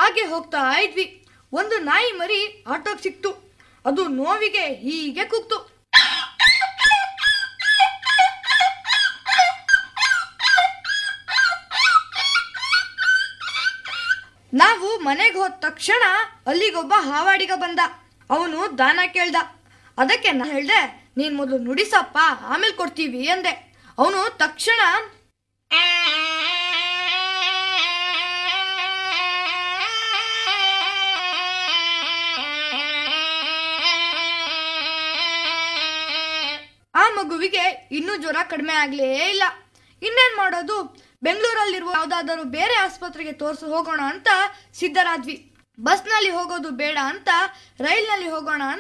ಹಾಗೆ ಹೋಗ್ತಾ ಇದ್ವಿ ಒಂದು ನಾಯಿ ಮರಿ ಆಟೋಗ್ ಸಿಕ್ತು ಅದು ನೋವಿಗೆ ಹೀಗೆ ಕೂಗ್ತು ನಾವು ಮನೆಗೆ ಹೋದ ತಕ್ಷಣ ಅಲ್ಲಿಗೊಬ್ಬ ಹಾವಾಡಿಗ ಬಂದ ಅವನು ದಾನ ಕೇಳ್ದ ಅದಕ್ಕೆ ನಾ ಹೇಳ್ದೆ ನೀನ್ ಮೊದಲು ನುಡಿಸಪ್ಪ ಆಮೇಲೆ ಕೊಡ್ತೀವಿ ಅಂದೆ ಅವನು ತಕ್ಷಣ ಆ ಮಗುವಿಗೆ ಇನ್ನೂ ಜ್ವರ ಕಡಿಮೆ ಆಗ್ಲೇ ಇಲ್ಲ ಇನ್ನೇನ್ ಮಾಡೋದು ಬೆಂಗಳೂರಲ್ಲಿರುವ ಯಾವ್ದಾದರೂ ಬೇರೆ ಆಸ್ಪತ್ರೆಗೆ ತೋರಿಸಿ ಹೋಗೋಣ ಅಂತ ಸಿದ್ಧರಾದ್ವಿ ಬಸ್ನಲ್ಲಿ ಹೋಗೋದು ಬೇಡ ಅಂತ ರೈಲ್ನಲ್ಲಿ ಹೋಗೋಣ